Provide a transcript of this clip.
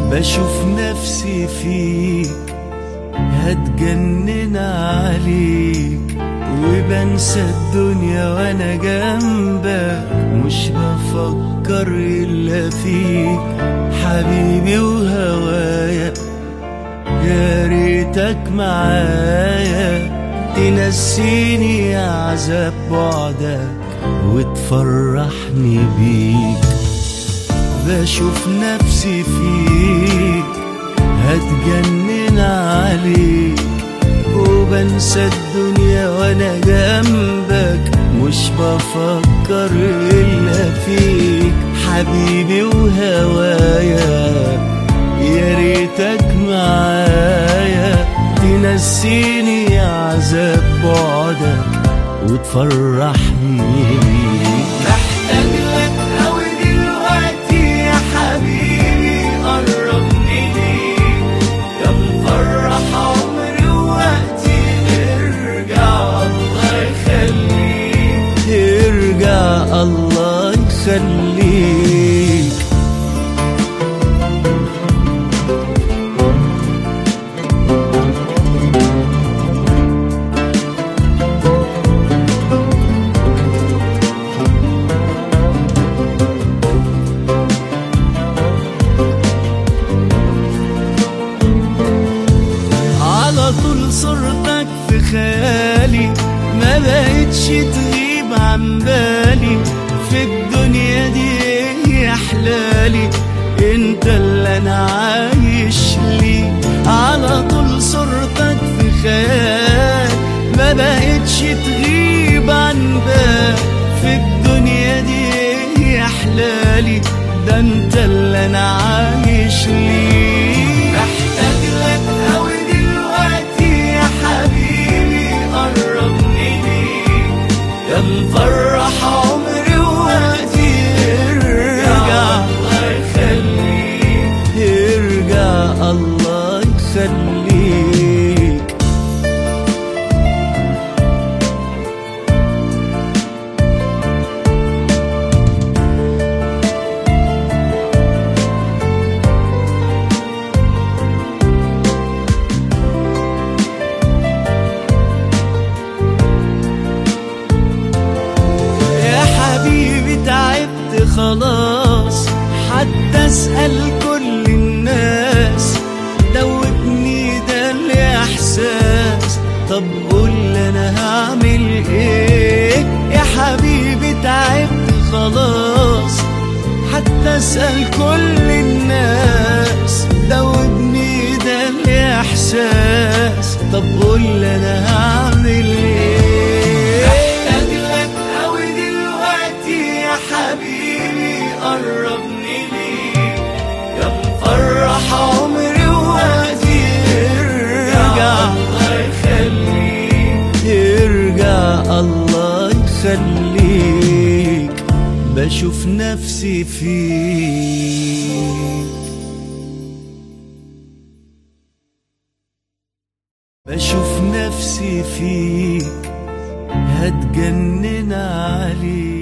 بشوف نفسي فيك هتجنن عليك وبنسى الدنيا وانا جنبك مش بفكر الا فيك حبيبي وهوايا يا ريتك معايا تنسيني عذاب بعدك وتفرحني بيك بشوف نفسي فيك هتجنن عليك وبنسى الدنيا وانا جنبك مش بفكر الا فيك حبيبي وهوايا يا ريتك معايا تنسيني عذاب بعدك وتفرحني بيك محتاج لك قوي دلوقتي يا حبيبي قربني ليك يا مفرح عمري ووقتي ارجع الله يخليك ارجع الله يخليك على طول صورتك في خيالي ما بقتش تغيب عن بالي في الدنيا دي ايه احلالي انت اللي انا عايش ليه على طول صورتك في خيالي ما بقتش تغيب عن بالي في الدنيا دي ايه احلالي ده انت اللي انا عايش ليه محتاج لك قوي دلوقتي يا حبيبي قربني ليك يا مفرح عمري ووقتي ارجع الله يخليك ارجع الله يخليك يا حبيبي تعبت خلاص حتى اسأل كل الناس دوبني ده الاحساس طب قول لي انا هعمل ايه يا حبيبي تعبت خلاص حتى اسأل كل الناس دوبني ده الاحساس طب قول لي انا هعمل ايه محتاج لك قوي دلوقتي يا حبيبي قربني ليك يا مفرح عمري ووقتي ارجع الله يخليك ارجع الله يخليك بشوف نفسي فيك بشوف نفسي فيك هتجنن عليك